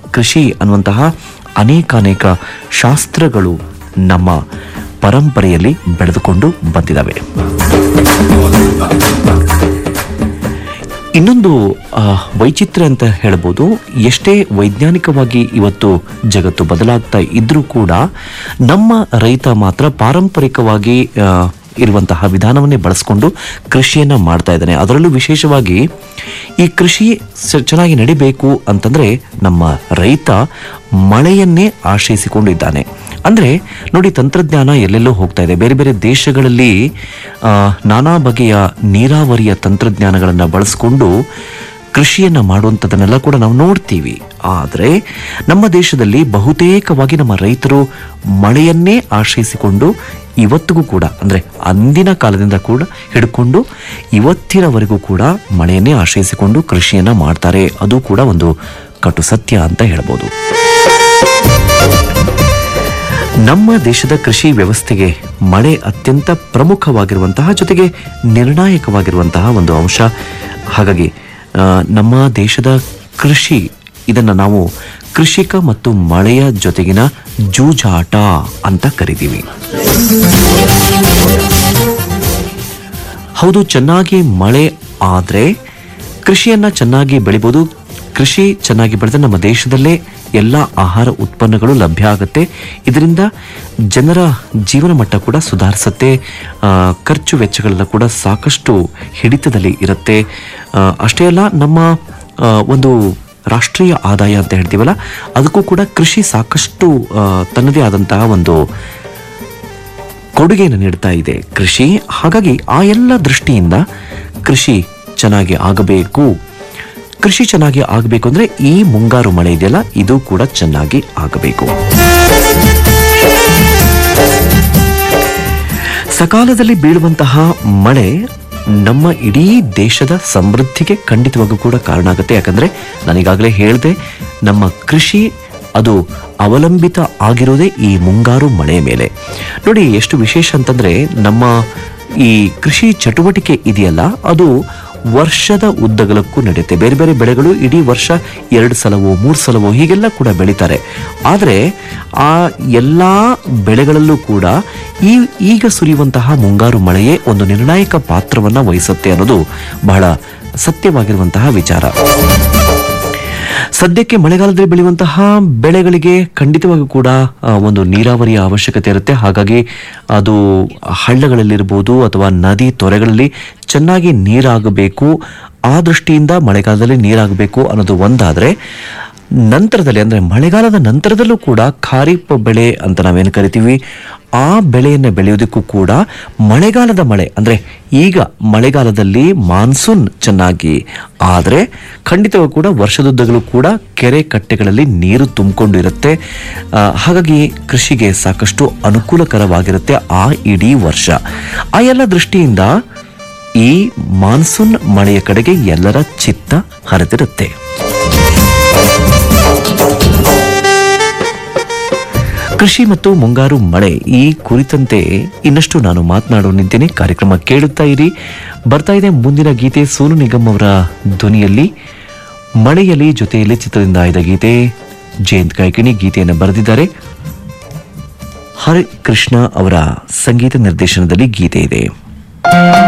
ಕೃಷಿ ಅನ್ನುವಂತಹ ಅನೇಕಾನೇಕ ಶಾಸ್ತ್ರಗಳು ನಮ್ಮ ಪರಂಪರೆಯಲ್ಲಿ ಬೆಳೆದುಕೊಂಡು ಬಂದಿದ್ದಾವೆ ಇನ್ನೊಂದು ಆ, ವೈಚಿತ್ರ್ಯ ಅಂತ ಹೇಳ್ಬೋದು ಎಷ್ಟೇ ವೈಜ್ಞಾನಿಕವಾಗಿ ಇವತ್ತು ಜಗತ್ತು ಬದಲಾಗ್ತಾ ಇದ್ರೂ ಕೂಡ ನಮ್ಮ ರೈತ ಮಾತ್ರ ಪಾರಂಪರಿಕವಾಗಿ ಆ, ಇರುವಂತಹ ವಿಧಾನವನ್ನೇ ಬಳಸ್ಕೊಂಡು ಕೃಷಿಯನ್ನ ಮಾಡ್ತಾ ಇದ್ದಾನೆ ಅದರಲ್ಲೂ ವಿಶೇಷವಾಗಿ ಈ ಕೃಷಿ ಸ- ಚೆನ್ನಾಗಿ ನಡಿಬೇಕು ಅಂತಂದ್ರೆ ನಮ್ಮ ರೈತ ಮಳೆಯನ್ನೇ ಆಶ್ರಯಿಸಿಕೊಂಡಿದ್ದಾನೆ ಅಂದ್ರೆ ನೋಡಿ ತಂತ್ರಜ್ಞಾನ ಎಲ್ಲೆಲ್ಲೋ ಹೋಗ್ತಾ ಇದೆ ಬೇರೆ ಬೇರೆ ದೇಶಗಳಲ್ಲಿ ಆ, ನಾನಾ ಬಗೆಯ ನೀರಾವರಿಯ ತಂತ್ರಜ್ಞಾನಗಳನ್ನು ಬಳಸಿಕೊಂಡು ಕೃಷಿಯನ್ನ ಮಾಡುವಂಥದ್ದನ್ನೆಲ್ಲ ಕೂಡ ನಾವು ನೋಡ್ತೀವಿ ಆದರೆ ನಮ್ಮ ದೇಶದಲ್ಲಿ ಬಹುತೇಕವಾಗಿ ನಮ್ಮ ರೈತರು ಮಳೆಯನ್ನೇ ಆಶ್ರಯಿಸಿಕೊಂಡು ಇವತ್ತಿಗೂ ಕೂಡ ಅಂದ್ರೆ ಅಂದಿನ ಕಾಲದಿಂದ ಕೂಡ ಹಿಡ್ಕೊಂಡು ಇವತ್ತಿನವರೆಗೂ ಕೂಡ ಮಳೆಯನ್ನೇ ಆಶ್ರಯಿಸಿಕೊಂಡು ಕೃಷಿಯನ್ನ ಮಾಡ್ತಾರೆ ಅದು ಕೂಡ ಒಂದು ಕಟು ಸತ್ಯ ಅಂತ ಹೇಳ್ಬೋದು ನಮ್ಮ ದೇಶದ ಕೃಷಿ ವ್ಯವಸ್ಥೆಗೆ ಮಳೆ ಅತ್ಯಂತ ಪ್ರಮುಖವಾಗಿರುವಂತಹ ಜೊತೆಗೆ ನಿರ್ಣಾಯಕವಾಗಿರುವಂತಹ ಒಂದು ಅಂಶ ಹಾಗಾಗಿ ಆ, ನಮ್ಮ ದೇಶದ ಕೃಷಿ ಇದನ್ನ ನಾವು ಕೃಷಿಕ ಮತ್ತು ಮಳೆಯ ಜೊತೆಗಿನ ಜೂಜಾಟ ಅಂತ ಕರಿತೀವಿ ಹೌದು ಚೆನ್ನಾಗಿ ಮಳೆ ಆದರೆ ಕೃಷಿಯನ್ನ ಚೆನ್ನಾಗಿ ಬೆಳಿಬೋದು ಕೃಷಿ ಚೆನ್ನಾಗಿ ಬೆಳೆದ್ರೆ ನಮ್ಮ ದೇಶದಲ್ಲೇ ಎಲ್ಲ ಆಹಾರ ಉತ್ಪನ್ನಗಳು ಲಭ್ಯ ಆಗುತ್ತೆ ಇದರಿಂದ ಜನರ ಜೀವನ ಮಟ್ಟ ಕೂಡ ಸುಧಾರಿಸುತ್ತೆ ಆ, ಖರ್ಚು ವೆಚ್ಚಗಳೆಲ್ಲ ಕೂಡ ಸಾಕಷ್ಟು ಹಿಡಿತದಲ್ಲಿ ಇರುತ್ತೆ ಆ, ಅಷ್ಟೇ ಅಲ್ಲ ನಮ್ಮ ಆ, ಒಂದು ರಾಷ್ಟ್ರೀಯ ಆದಾಯ ಅಂತ ಹೇಳ್ತೀವಲ್ಲ ಅದಕ್ಕೂ ಕೂಡ ಕೃಷಿ ಸಾಕಷ್ಟು ಆ, ತನ್ನದೇ ಆದಂತಹ ಒಂದು ಕೊಡುಗೆಯನ್ನು ನೀಡ್ತಾ ಇದೆ ಕೃಷಿ ಹಾಗಾಗಿ ಆ ಎಲ್ಲ ದೃಷ್ಟಿಯಿಂದ ಕೃಷಿ ಚೆನ್ನಾಗಿ ಆಗಬೇಕು ಕೃಷಿ ಚೆನ್ನಾಗಿ ಆಗಬೇಕು ಅಂದ್ರೆ ಈ ಮುಂಗಾರು ಮಳೆ ಇದೆಯಲ್ಲ ಇದು ಕೂಡ ಚೆನ್ನಾಗಿ ಆಗಬೇಕು ಸಕಾಲದಲ್ಲಿ ಬೀಳುವಂತಹ ಮಳೆ ನಮ್ಮ ಇಡೀ ದೇಶದ ಸಮೃದ್ಧಿಗೆ ಖಂಡಿತವಾಗೂ ಕೂಡ ಕಾರಣ ಆಗುತ್ತೆ ಯಾಕಂದ್ರೆ ನಾನೀಗಾಗಲೇ ಹೇಳಿದೆ ನಮ್ಮ ಕೃಷಿ ಅದು ಅವಲಂಬಿತ ಆಗಿರೋದೇ ಈ ಮುಂಗಾರು ಮಳೆ ಮೇಲೆ ನೋಡಿ ಎಷ್ಟು ವಿಶೇಷ ಅಂತಂದ್ರೆ ನಮ್ಮ ಈ ಕೃಷಿ ಚಟುವಟಿಕೆ ಇದೆಯಲ್ಲ ಅದು ವರ್ಷದ ಉದ್ದಗಲಕ್ಕೂ ನಡೆಯುತ್ತೆ ಬೇರೆ ಬೇರೆ ಬೆಳೆಗಳು ಇಡೀ ವರ್ಷ ಎರಡು ಸಲವೋ ಮೂರು ಸಲವೋ ಹೀಗೆಲ್ಲ ಕೂಡ ಬೆಳೀತಾರೆ ಆದರೆ ಆ ಎಲ್ಲ ಬೆಳೆಗಳಲ್ಲೂ ಕೂಡ ಈ ಈಗ ಸುರಿಯುವಂತಹ ಮುಂಗಾರು ಮಳೆಯೇ ಒಂದು ನಿರ್ಣಾಯಕ ಪಾತ್ರವನ್ನ ವಹಿಸುತ್ತೆ ಅನ್ನೋದು ಬಹಳ ಸತ್ಯವಾಗಿರುವಂತಹ ವಿಚಾರ ಸದ್ಯಕ್ಕೆ ಮಳೆಗಾಲದಲ್ಲಿ ಬೆಳೆಯುವಂತಹ ಬೆಳೆಗಳಿಗೆ ಖಂಡಿತವಾಗಿಯೂ ಕೂಡ ಆ, ಒಂದು ನೀರಾವರಿಯ ಅವಶ್ಯಕತೆ ಇರುತ್ತೆ ಹಾಗಾಗಿ ಅದು ಹಳ್ಳಗಳಲ್ಲಿರ್ಬೋದು ಅಥವಾ ನದಿ ತೊರೆಗಳಲ್ಲಿ ಚೆನ್ನಾಗಿ ನೀರಾಗಬೇಕು ಆ ದೃಷ್ಟಿಯಿಂದ ಮಳೆಗಾಲದಲ್ಲಿ ನೀರಾಗಬೇಕು ಅನ್ನೋದು ಒಂದಾದ್ರೆ ನಂತರದಲ್ಲಿ ಅಂದ್ರೆ ಮಳೆಗಾಲದ ನಂತರದಲ್ಲೂ ಕೂಡ ಖಾರಿಫ್ ಬೆಳೆ ಅಂತ ನಾವೇನು ಕರಿತೀವಿ ಆ ಬೆಳೆಯನ್ನು ಬೆಳೆಯೋದಕ್ಕೂ ಕೂಡ ಮಳೆಗಾಲದ ಮಳೆ ಅಂದ್ರೆ ಈಗ ಮಳೆಗಾಲದಲ್ಲಿ ಮಾನ್ಸೂನ್ ಚೆನ್ನಾಗಿ ಆದರೆ ಖಂಡಿತವಾಗೂ ಕೂಡ ವರ್ಷದುದ್ದಗಲೂ ಕೂಡ ಕೆರೆ ಕಟ್ಟೆಗಳಲ್ಲಿ ನೀರು ತುಂಬಿಕೊಂಡು ಇರುತ್ತೆ ಆ, ಹಾಗಾಗಿ ಕೃಷಿಗೆ ಸಾಕಷ್ಟು ಅನುಕೂಲಕರವಾಗಿರುತ್ತೆ ಆ ಇಡೀ ವರ್ಷ ಆ ಎಲ್ಲ ದೃಷ್ಟಿಯಿಂದ ಈ ಮಾನ್ಸೂನ್ ಮಳೆಯ ಕಡೆಗೆ ಎಲ್ಲರ ಚಿತ್ತ ಹರಿದಿರುತ್ತೆ ಕೃಷಿ ಮತ್ತು ಮುಂಗಾರು ಮಳೆ ಈ ಕುರಿತಂತೆ ಇನ್ನಷ್ಟು ನಾನು ಮಾತನಾಡೋನಿದ್ದೇನೆ ಕಾರ್ಯಕ್ರಮ ಕೇಳುತ್ತಾ ಇರಿ ಬರ್ತಾ ಇದೆ ಮುಂದಿನ ಗೀತೆ ಸೋನು ನಿಗಮ್ ಅವರ ಧ್ವನಿಯಲ್ಲಿ ಮಳೆಯಲ್ಲಿ ಜೊತೆಯಲ್ಲಿ ಚಿತ್ರದಿಂದ ಆಯ್ದ ಗೀತೆ ಜಯಂತ್ ಗಾಯಕಿಣಿ ಗೀತೆಯನ್ನು ಬರೆದಿದ್ದಾರೆ ಹರಿ ಕೃಷ್ಣ ಅವರ ಸಂಗೀತ ನಿರ್ದೇಶನದಲ್ಲಿ ಗೀತೆ ಇದೆ